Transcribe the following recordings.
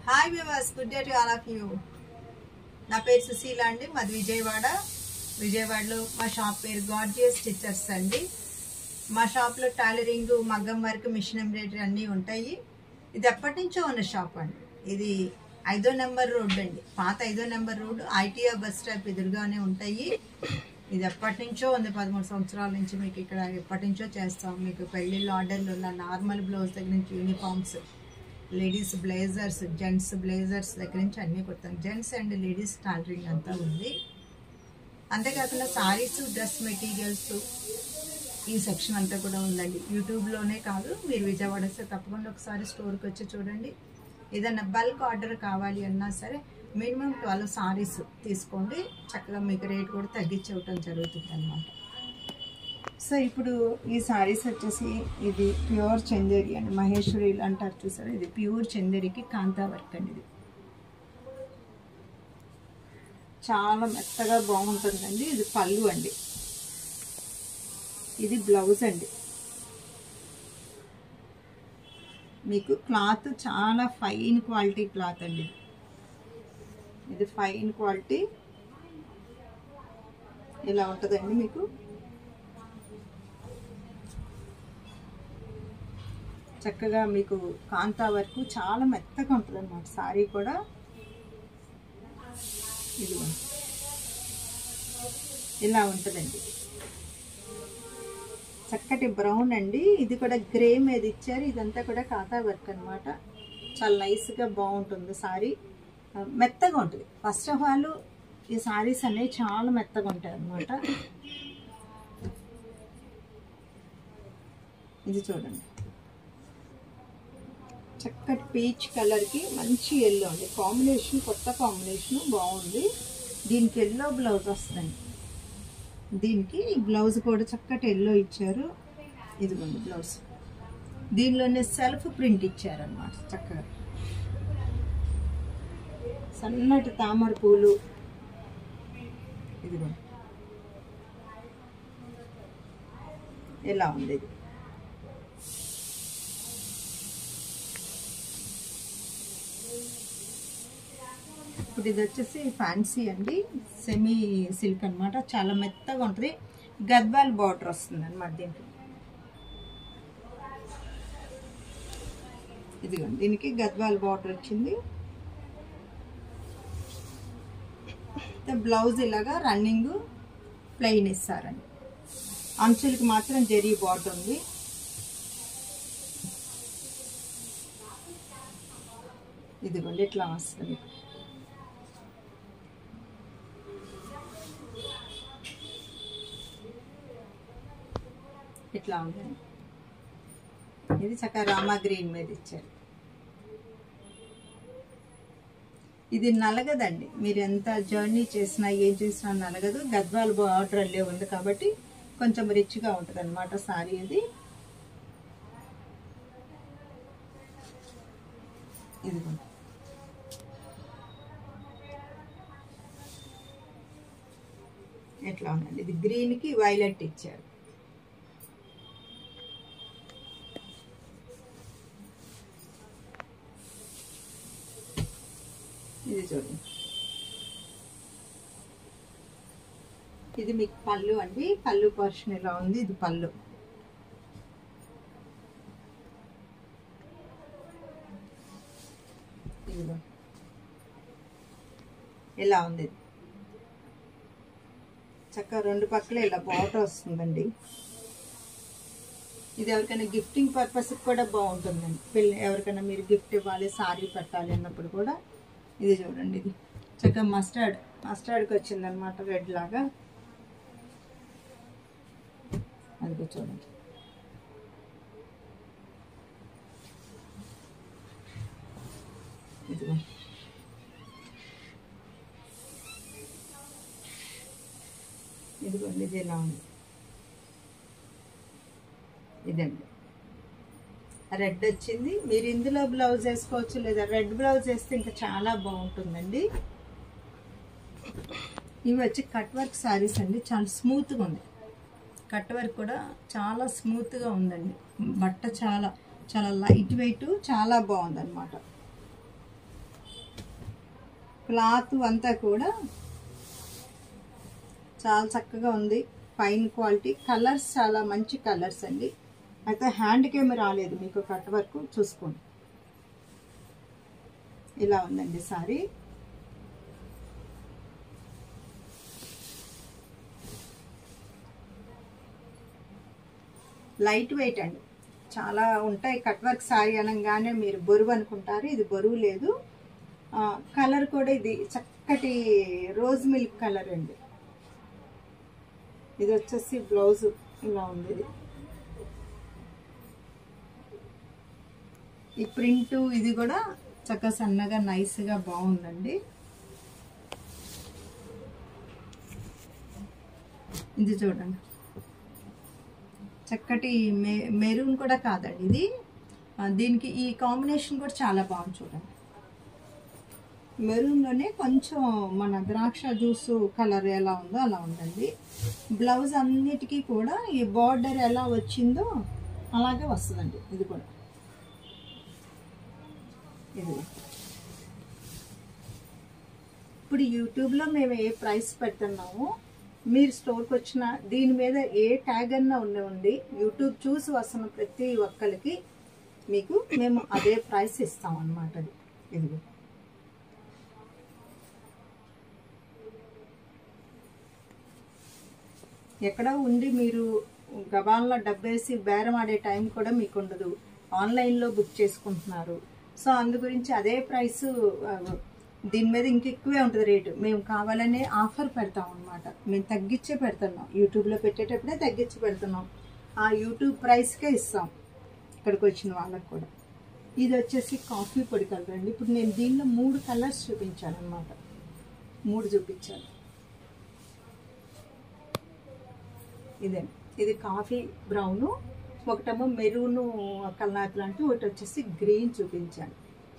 hi వివాస్ good day to all of you నా పేరు సుశీల అండి మాది విజయవాడ విజయవాడలో మా షాప్ పేరు గార్జియస్ స్టిచర్స్ అండి మా షాప్లో టైలరింగ్ మగ్గం వర్క్ మిషన్ ఎంబ్రాయిడరీ అన్నీ ఉంటాయి ఇది ఎప్పటి నుంచో ఉన్న షాప్ అండి ఇది ఐదో నెంబర్ రోడ్ అండి పాత ఐదో number road ITR bus stop ఎదురుగానే ఉంటాయి ఇది ఎప్పటి నుంచో ఉంది పదమూడు సంవత్సరాల నుంచి మీకు ఇక్కడ ఎప్పటి నుంచో చేస్తాం మీకు పెళ్ళిళ్ళు ఆర్డర్లు ఉన్న నార్మల్ బ్లౌజ్ దగ్గర నుంచి uniforms ladies blazers gents blazers దగ్గర నుంచి అన్నీ కుడతాం జెంట్స్ అండ్ లేడీస్ టైలరింగ్ అంతా ఉంది అంతేకాకుండా సారీస్ డ్రెస్ మెటీరియల్స్ ఈ సెక్షన్ అంతా కూడా ఉందండి యూట్యూబ్లోనే కాదు మీరు విజయవాడ వస్తే తప్పకుండా ఒకసారి స్టోర్కి వచ్చి చూడండి ఏదైనా బల్క్ ఆర్డర్ కావాలి అన్నా సరే మినిమం ట్వెల్వ్ సారీస్ తీసుకోండి చక్కగా మీకు రేట్ కూడా తగ్గించి ఇవ్వటం జరుగుతుంది అనమాట సో ఇప్పుడు ఈ సారీస్ వచ్చేసి ఇది ప్యూర్ చందేరి అండి మహేశ్వరి అంటారు చూసారు ఇది ప్యూర్ చందేరికి కాంతా వర్క్ అండి ఇది చాలా మెత్తగా బాగుంటుందండి ఇది పళ్ళు అండి ఇది బ్లౌజ్ అండి మీకు క్లాత్ చాలా ఫైన్ క్వాలిటీ క్లాత్ అండి ఇది ఇది ఫైన్ క్వాలిటీ ఇలా ఉంటుందండి మీకు చక్కగా మీకు కాంతా వరకు చాలా మెత్తగా ఉంటుంది అన్నమాట సారీ కూడా ఇది ఇలా ఉంటుందండి చక్కటి బ్రౌన్ అండి ఇది కూడా గ్రే మీద ఇచ్చారు ఇదంతా కూడా కాతా వర్క్ అనమాట చాలా నైస్గా బాగుంటుంది సారీ మెత్తగా ఉంటుంది ఫస్ట్ ఆఫ్ ఆల్ ఈ సారీస్ అనేవి చాలా మెత్తగా ఉంటాయి అన్నమాట ఇది చూడండి చక్కటి పీచ్ కలర్కి మంచి ఎల్లో అండి కాంబినేషన్ కొత్త కాంబినేషన్ బాగుంది దీనికి ఎల్లో బ్లౌజ్ వస్తుందండి దీనికి ఈ బ్లౌజ్ కూడా చక్కటి ఎల్లో ఇచ్చారు ఇదిగోండి బ్లౌజ్ దీనిలోనే సెల్ఫ్ ప్రింట్ ఇచ్చారనమాట చక్కగా సన్నటి తామర పూలు ఇదిగోండి ఎలా ఉంది ఇది ఇప్పుడు ఇది వచ్చేసి ఫ్యాన్సీ అండి సెమీ సిల్క్ అనమాట చాలా మెత్తగా ఉంటుంది గద్వాల్ బార్డర్ వస్తుంది అనమాట దీనికి ఇదిగోండి దీనికి గద్వాల్ బార్డర్ వచ్చింది బ్లౌజ్ ఇలాగా రన్నింగ్ ప్లెయిన్ ఇస్తారండి అంచులకి మాత్రం జెరీ బార్డర్ ఉంది ఇదిగోండి ఇట్లా వస్తుంది ఇట్లా ఉందండి ఇది చక్కగా రామా గ్రీన్ మీద ఇచ్చారు ఇది నలగదండి మీరు ఎంత జర్నీ చేసినా ఏం చేసినా నలగదు గద్వాల బార్డర్ అల్లే ఉంది కాబట్టి కొంచెం రిచ్గా ఉంటుంది అనమాట సారీ ఇది ఇదిగోండి ఎట్లా ఉందండి ఇది గ్రీన్కి వైలెట్ ఇచ్చారు ఇది చూడండి ఇది మీకు పళ్ళు అండి పళ్ళు పోర్షన్ ఇలా ఉంది ఇది పళ్ళు ఇదిగో ఇలా ఉంది చక్కగా రెండు పక్కల ఇలా బాటర్ వస్తుందండి ఇది ఎవరికైనా గిఫ్టింగ్ పర్పస్కి కూడా బాగుంటుందండి పిల్ల ఎవరికైనా మీరు గిఫ్ట్ ఇవ్వాలి సారీ పెట్టాలి అన్నప్పుడు కూడా ఇది చూడండి ఇది చక్కగా మస్టర్డ్ మస్టర్డ్కి వచ్చిందనమాట రెడ్ లాగా అది చూడండి ఇదిగో ఇదిగోండి ఇది ఎలా ఉంది ఇదండి రెడ్ వచ్చింది మీరు ఇందులో బ్లౌజ్ వేసుకోవచ్చు లేదా రెడ్ బ్లౌజ్ వేస్తే ఇంకా చాలా బాగుంటుందండి ఇవి వచ్చి కట్ వర్క్ శారీస్ అండి చాలా స్మూత్గా ఉంది కట్ వర్క్ కూడా చాలా స్మూత్గా ఉందండి బట్ట చాలా చాలా లైట్ వెయిట్ చాలా బాగుంది అనమాట క్లాత్ అంతా కూడా చాలా చక్కగా ఉంది ఫైన్ క్వాలిటీ కలర్స్ చాలా మంచి కలర్స్ అండి అయితే హ్యాండ్కి ఏమి రాలేదు మీకు కట్ వర్క్ చూసుకోండి ఇలా ఉందండి సారీ లైట్ వెయిట్ అండి చాలా ఉంటాయి కట్ వర్క్ సారీ అనగానే మీరు బరువు అనుకుంటారు ఇది బరువు లేదు కలర్ కూడా ఇది చక్కటి రోజ్ మిల్క్ కలర్ అండి ఇది వచ్చేసి బ్లౌజ్ ఇలా ఉంది ఇది ఈ ప్రింట్ ఇది కూడా చక్కగా సన్నగా నైస్గా బాగుందండి ఇది చూడండి చక్కటి మే మెరూన్ కూడా కాదండి ఇది ఆ, దీనికి ఈ కాంబినేషన్ కూడా చాలా బాగుంది చూడండి మెరూన్లోనే కొంచెం మన ద్రాక్ష జ్యూస్ కలర్ ఎలా ఉందో అలా ఉందండి బ్లౌజ్ అన్నిటికీ కూడా ఈ బార్డర్ ఎలా వచ్చిందో అలాగే వస్తుందండి ఇది కూడా ఇది ఇప్పుడు యూట్యూబ్లో మేము ఏ ప్రైస్ పెడుతున్నామో మీరు స్టోర్కి వచ్చిన దీని మీద ఏ ట్యాగ్ అన్నా ఉండి యూట్యూబ్ చూసి వస్తున్న ప్రతి ఒక్కరికి మీకు మేము అదే ప్రైస్ ఇస్తాం అన్నమాట అది ఇదిగో ఎక్కడ ఉండి మీరు గబాల్లో డబ్బేసి బేరం ఆడే టైం కూడా మీకు ఉండదు ఆన్లైన్లో బుక్ చేసుకుంటున్నారు సో అందు గురించి అదే ప్రైస్ దీని మీద ఇంకెక్కువే ఉంటుంది రేటు మేము కావాలనే ఆఫర్ పెడతాం అనమాట మేము తగ్గించే పెడుతున్నాం యూట్యూబ్లో పెట్టేటప్పుడే తగ్గించి పెడుతున్నాం ఆ యూట్యూబ్ ప్రైస్కే ఇస్తాం ఇక్కడికి వచ్చిన వాళ్ళకి కూడా ఇది వచ్చేసి కాఫీ పొడి కలర్ అండి ఇప్పుడు నేను దీనిలో మూడు కలర్స్ చూపించాను అనమాట మూడు చూపించాను ఇదే ఇది కాఫీ బ్రౌను ఒకటేమో మెరూను కల్నాథ్ లాంటి ఒకటి వచ్చేసి గ్రీన్ చూపించాను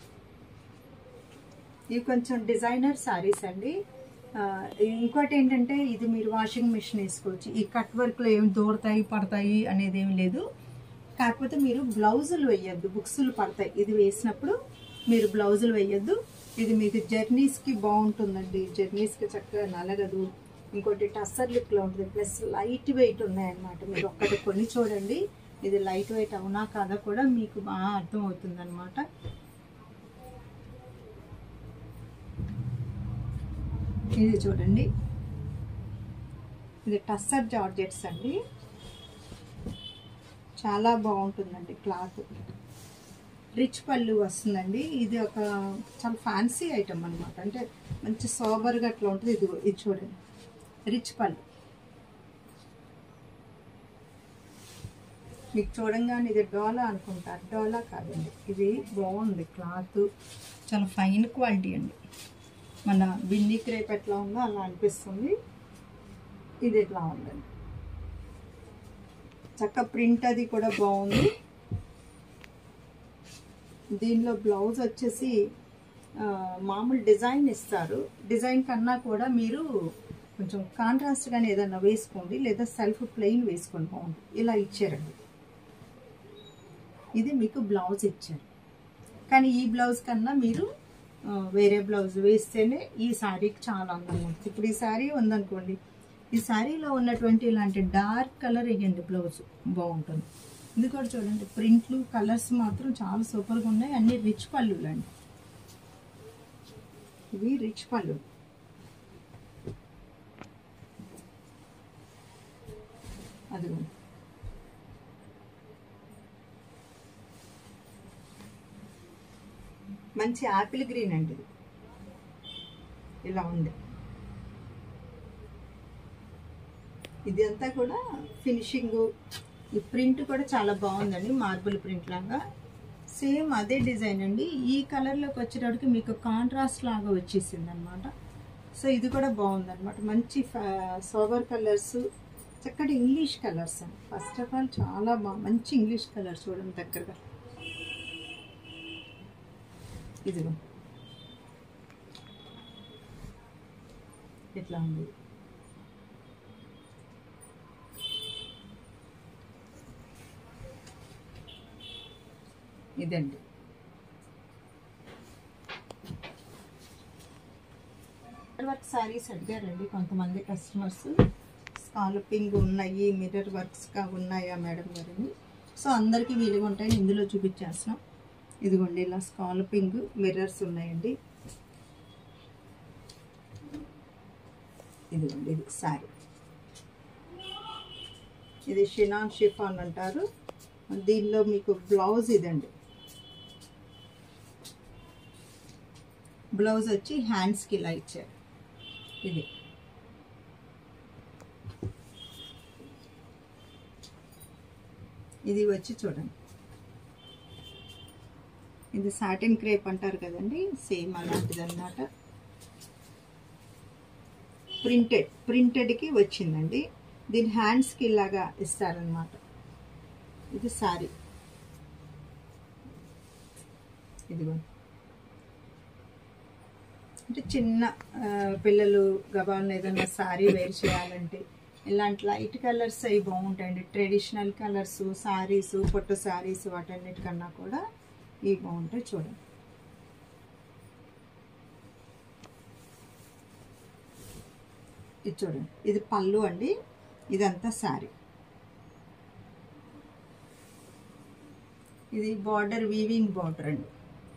ఇవి కొంచెం డిజైనర్ సారీస్ అండి ఆ, ఇంకోటి ఏంటంటే ఇది మీరు వాషింగ్ మిషన్ వేసుకోవచ్చు ఈ కట్ వర్క్లో ఏమి దూరతాయి పడతాయి అనేది ఏమి లేదు కాకపోతే మీరు బ్లౌజులు వేయద్దు బుక్స్లు పడతాయి ఇది వేసినప్పుడు మీరు బ్లౌజులు వేయద్దు ఇది మీకు జర్నీస్కి బాగుంటుందండి జర్నీస్కి చక్కగా నలగదు ఇంకోటి టస్సర్ లిప్లో ఉంటుంది ప్లస్ లైట్ వెయిట్ ఉన్నాయన్నమాట మీరు ఒక్కటి కొని చూడండి ఇది లైట్ వెయిట్ అవునా కాదా కూడా మీకు బాగా అర్థం అవుతుంది అనమాట ఇది చూడండి ఇది టస్సర్ జార్జెట్స్ అండి చాలా బాగుంటుందండి క్లాత్ రిచ్ పళ్ళు వస్తుందండి ఇది ఒక చాలా ఫ్యాన్సీ ఐటమ్ అనమాట అంటే మంచి సోబర్గా అట్లా ఉంటుంది ఇది ఇది చూడండి రిచ్ పళ్ళు మీకు చూడంగానే ఇది డోలా అనుకుంటారు డోలా కాదండి ఇది బాగుంది క్లాత్ చాలా ఫైన్ క్వాలిటీ అండి మన బిన్ని క్రేప్ ఎట్లా ఉందో అలా అనిపిస్తుంది ఇది ఎట్లా ఉందండి చక్క ప్రింట్ అది కూడా బాగుంది దీనిలో బ్లౌజ్ వచ్చేసి ఆ, మామూలు డిజైన్ ఇస్తారు డిజైన్ కన్నా కూడా మీరు కొంచెం కాంట్రాస్ట్గానే ఏదన్నా వేసుకోండి లేదా సెల్ఫ్ ప్లెయిన్ వేసుకోండి బాగుంటుంది ఇలా ఇచ్చారండి ఇది మీకు బ్లౌజ్ ఇచ్చారు కానీ ఈ బ్లౌజ్ కన్నా మీరు ఆ, వేరే బ్లౌజ్ వేస్తేనే ఈ శారీకి చాలా అందంగా ఉంటుంది ఇప్పుడు ఈ శారీ ఉందనుకోండి ఈ శారీలో ఉన్నటువంటి ఇలాంటి డార్క్ కలర్ వేయండి బ్లౌజ్ బాగుంటుంది ఇది కూడా చూడండి ప్రింట్లు కలర్స్ మాత్రం చాలా సూపర్గా ఉన్నాయి అన్ని రిచ్ పళ్ళులు అండి ఇవి రిచ్ పళ్ళు అదిగోండి మంచి యాపిల్ గ్రీన్ అండి ఇది ఇలా ఉంది ఇది అంతా కూడా ఫినిషింగ్ ఈ ప్రింట్ కూడా చాలా బాగుందండి మార్బుల్ ప్రింట్ లాగా సేమ్ అదే డిజైన్ అండి ఈ కలర్లోకి వచ్చేటప్పటికి మీకు కాంట్రాస్ట్ లాగా వచ్చేసింది అనమాట సో ఇది కూడా బాగుందన్నమాట మంచి సోబర్ కలర్స్ చక్కటి ఇంగ్లీష్ కలర్స్ అండి ఫస్ట్ ఆఫ్ ఆల్ చాలా బాగా మంచి ఇంగ్లీష్ కలర్ చూడండి దగ్గరగా ఇదిగో ఇట్లా ఉంది ఇదండి మిర్రర్ వర్క్ శారీస్ అడిగారండి కొంతమంది కస్టమర్స్ స్కాలపింగ్ ఉన్నాయి మిర్రర్ వర్క్స్గా ఉన్నాయా మేడం గారని సో అందరికీ వీలుగా ఉంటాయని ఇందులో చూపించేస్తున్నాం ఇదిగోండి ఇలా స్కాలపింగ్ మిర్రర్స్ ఉన్నాయండి ఇదిగోండి ఇది శారీ ఇది షినాన్ షిఫాన్ అంటారు దీనిలో మీకు బ్లౌజ్ ఇదండి బ్లౌజ్ వచ్చి హ్యాండ్స్కి ఇలా ఇచ్చారు ఇది ఇది వచ్చి చూడండి ఇది సాటిన్ క్రేప్ అంటారు కదండి సేమ్ అలాంటిది అనమాట ప్రింటెడ్ ప్రింటెడ్కి వచ్చిందండి దీని హ్యాండ్స్కి ఇలాగా ఇస్తారనమాట ఇది సారీ ఇదిగో అంటే చిన్న ఆ, పిల్లలు గబాన్ ఏదైనా సారీ వేర్ చేయాలంటే ఇలాంటి లైట్ కలర్స్ అవి బాగుంటాయండి ట్రెడిషనల్ కలర్స్ సారీస్ పొట్టు సారీస్ వాటన్నిటికన్నా కూడా ఇవి బాగుంటాయి చూడండి ఇది చూడండి ఇది పళ్ళు అండి ఇదంతా శారీ ఇది బార్డర్ వీవింగ్ బార్డర్ అండి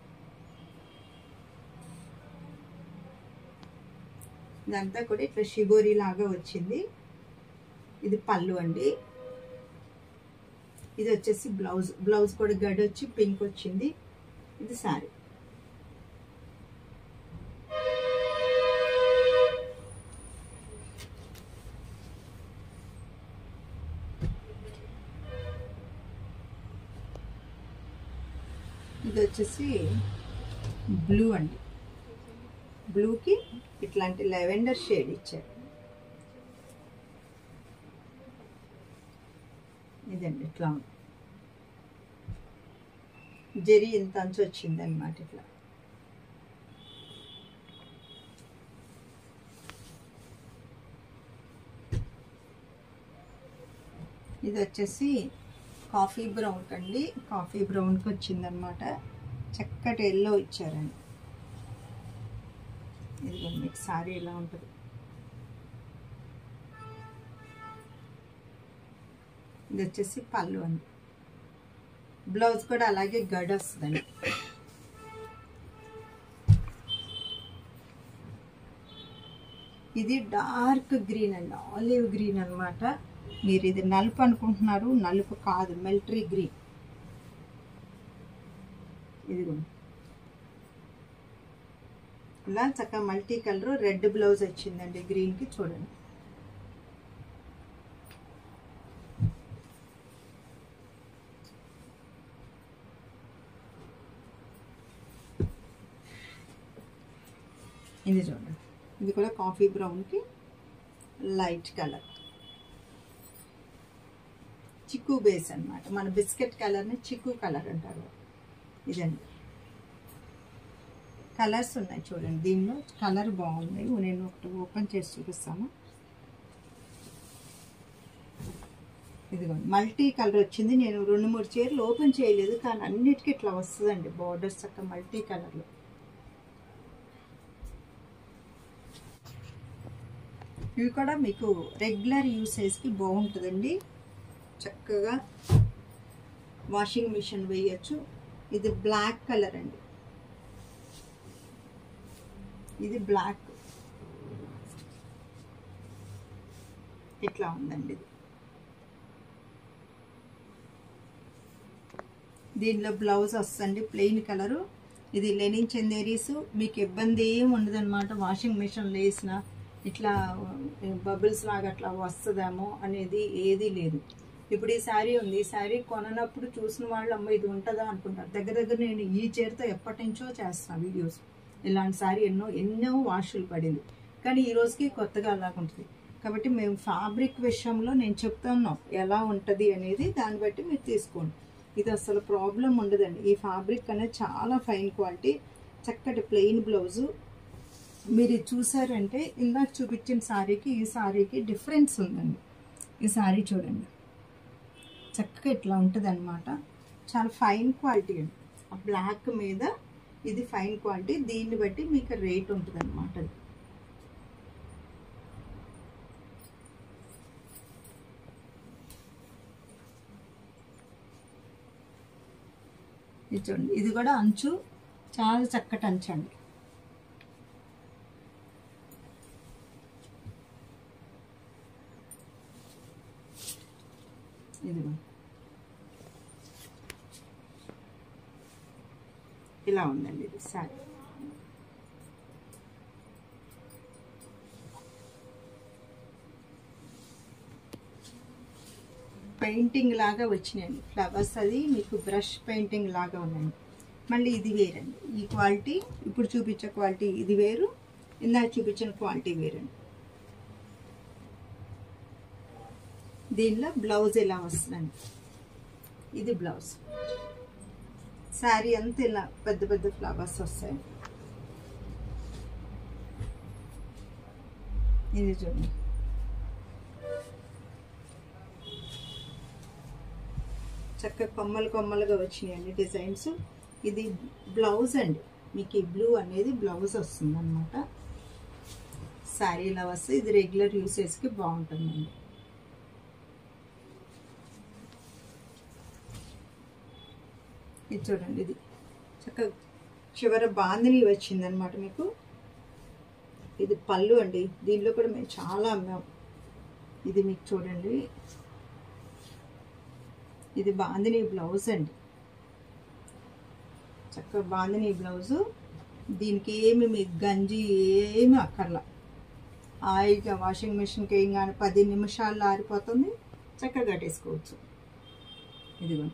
ఇదంతా కూడా ఇట్లా షిబోరి లాగా వచ్చింది ఇది పళ్ళు అండి ఇది వచ్చేసి బ్లౌజ్ బ్లౌజ్ కూడా గడి వచ్చి పింక్ వచ్చింది ఇది శారీ ఇది వచ్చేసి బ్లూ అండి బ్లూకి ఇట్లాంటి లెవెండర్ షేడ్ ఇచ్చారు ఇదండి ఇట్లా ఉంది జరి ఇంత అంచు వచ్చింది అనమాట ఇట్లా ఇది వచ్చేసి కాఫీ బ్రౌన్ అండి కాఫీ బ్రౌన్కి వచ్చిందనమాట చక్కటి ఎల్లో ఇచ్చారండి ఇదిగో మీకు సారీ ఇలా ఉంటుంది ఇది వచ్చేసి పళ్ళు అండి బ్లౌజ్ కూడా అలాగే గడ్ వస్తుందండి ఇది డార్క్ గ్రీన్ అండి ఆలివ్ గ్రీన్ అన్నమాట మీరు ఇది నలుపు అనుకుంటున్నారు నలుపు కాదు మిలిటరీ గ్రీన్ ఇదిగోండి ఇలా చక్కగా మల్టీ కలర్ రెడ్ బ్లౌజ్ వచ్చిందండి గ్రీన్కి చూడండి ఇది చూడండి ఇది కూడా కాఫీ బ్రౌన్కి లైట్ కలర్ చిక్కు బేస్ అన్నమాట మన బిస్కెట్ కలర్ని చిక్కు కలర్ అంటారు ఇదండి కలర్స్ ఉన్నాయి చూడండి దీనిలో కలర్ బాగుంది నేను ఒకటి ఓపెన్ చేసి చూపిస్తాను ఇదిగోండి మల్టీ కలర్ వచ్చింది నేను రెండు మూడు చీరలు ఓపెన్ చేయలేదు కానీ అన్నిటికీ ఇట్లా వస్తుందండి బార్డర్స్ చక్క మల్టీ కలర్లో ఇవి కూడా మీకు రెగ్యులర్ యూసేజ్కి బాగుంటుందండి చక్కగా వాషింగ్ మిషన్ వేయచ్చు ఇది బ్లాక్ కలర్ అండి ఇది బ్లాక్ ఇట్లా ఉందండి ఇది దీనిలో బ్లౌజ్ వస్తుంది ప్లెయిన్ కలరు ఇది లెనిన్ చందేరీస్ మీకు ఇబ్బంది ఏం ఉండదు అనమాట వాషింగ్ మిషన్లో వేసిన ఇట్లా బబుల్స్ లాగా అట్లా వస్తుందేమో అనేది ఏదీ లేదు ఇప్పుడు ఈ శారీ ఉంది ఈ శారీ కొననప్పుడు చూసిన వాళ్ళు అమ్మ ఇది ఉంటుందా అనుకుంటారు దగ్గర దగ్గర నేను ఈ చీరతో ఎప్పటి నుంచో చేస్తాను వీడియోస్ ఇలాంటి శారీ ఎన్నో ఎన్నో వాషులు పడింది కానీ ఈ రోజుకి కొత్తగా అలాగుంటుంది కాబట్టి మేము ఫ్యాబ్రిక్ విషయంలో నేను చెప్తున్నాం ఎలా ఉంటుంది అనేది దాన్ని బట్టి మీరు తీసుకోండి ఇది అసలు ప్రాబ్లం ఉండదండి ఈ ఫ్యాబ్రిక్ అనేది చాలా ఫైన్ క్వాలిటీ చక్కటి ప్లెయిన్ బ్లౌజు మీరు ఇది చూసారంటే ఇందాక చూపించిన శారీకి ఈ శారీకి డిఫరెన్స్ ఉందండి ఈ శారీ చూడండి చక్కగా ఇట్లా ఉంటుంది అనమాట చాలా ఫైన్ క్వాలిటీ అండి ఆ బ్లాక్ మీద ఇది ఫైన్ క్వాలిటీ దీన్ని బట్టి మీకు రేట్ ఉంటుంది అనమాట ఇది చూడండి ఇది కూడా అంచు చాలా చక్కటి అంచు అండి ఇదిగో ఇలా ఉందండి ఇది సారీ పెయింటింగ్ లాగా వచ్చినాయండి ఫ్లవర్స్ అది మీకు బ్రష్ పెయింటింగ్ లాగా ఉందండి మళ్ళీ ఇది వేరండి ఈ క్వాలిటీ ఇప్పుడు చూపించే క్వాలిటీ ఇది వేరు ఇందాక చూపించిన క్వాలిటీ వేరండి దీనిలో బ్లౌజ్ ఇలా వస్తుందండి ఇది బ్లౌజ్ శారీ అంతా ఇలా పెద్ద పెద్ద ఫ్లవర్స్ వస్తాయి ఇది చూడండి చక్కగా కొమ్మలు కొమ్మలుగా వచ్చినాయండి డిజైన్స్ ఇది బ్లౌజ్ అండి మీకు ఈ బ్లూ అనేది బ్లౌజ్ వస్తుంది అనమాట శారీ ఇలా వస్తే ఇది రెగ్యులర్ యూసేజ్కి బాగుంటుందండి ఇది చూడండి ఇది చక్కగా చివర బాందిని వచ్చిందనమాట మీకు ఇది పళ్ళు అండి దీనిలో కూడా మేము చాలా అమ్మాం ఇది మీకు చూడండి ఇది బాందిని బ్లౌజ్ అండి చక్కగా బాందిని బ్లౌజు దీనికి ఏమి మీకు గంజి ఏమి అక్కర్లా హాయిగా వాషింగ్ మిషన్కి ఏం కానీ పది నిమిషాల్లో ఆరిపోతుంది చక్కగా కట్టేసుకోవచ్చు ఇదిగో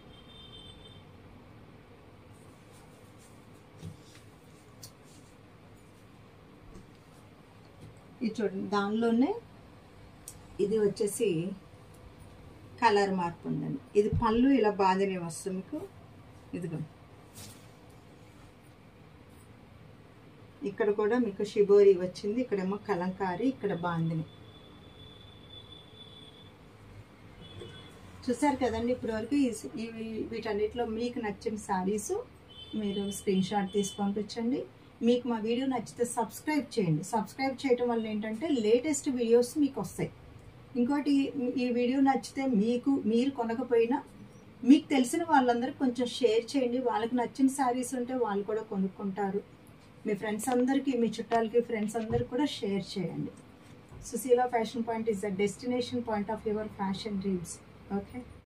ఇది చూడండి దానిలోనే ఇది వచ్చేసి కలర్ మార్పు ఉందండి ఇది పళ్ళు ఇలా బాగానే వస్తుంది మీకు ఇదిగో ఇక్కడ కూడా మీకు షిబోరి వచ్చింది ఇక్కడేమో కలంకారీ ఇక్కడ బాందిని చూసారు కదండి ఇప్పటివరకు ఈ- ఇవి వీటన్నిటిలో మీకు నచ్చిన శారీస్ మీరు స్క్రీన్ షాట్ తీసి పంపించండి మీకు మా వీడియో నచ్చితే సబ్స్క్రైబ్ చేయండి సబ్స్క్రైబ్ చేయడం వల్ల ఏంటంటే లేటెస్ట్ వీడియోస్ మీకు వస్తాయి ఇంకోటి ఈ వీడియో నచ్చితే మీకు మీరు కొనకపోయినా మీకు తెలిసిన వాళ్ళందరూ కొంచెం షేర్ చేయండి వాళ్ళకి నచ్చిన శారీస్ ఉంటే వాళ్ళు కూడా కొనుక్కుంటారు మీ ఫ్రెండ్స్ అందరికీ మీ చుట్టాలకి ఫ్రెండ్స్ అందరికి కూడా షేర్ చేయండి Sushila fashion point is the destination point of your fashion dreams okay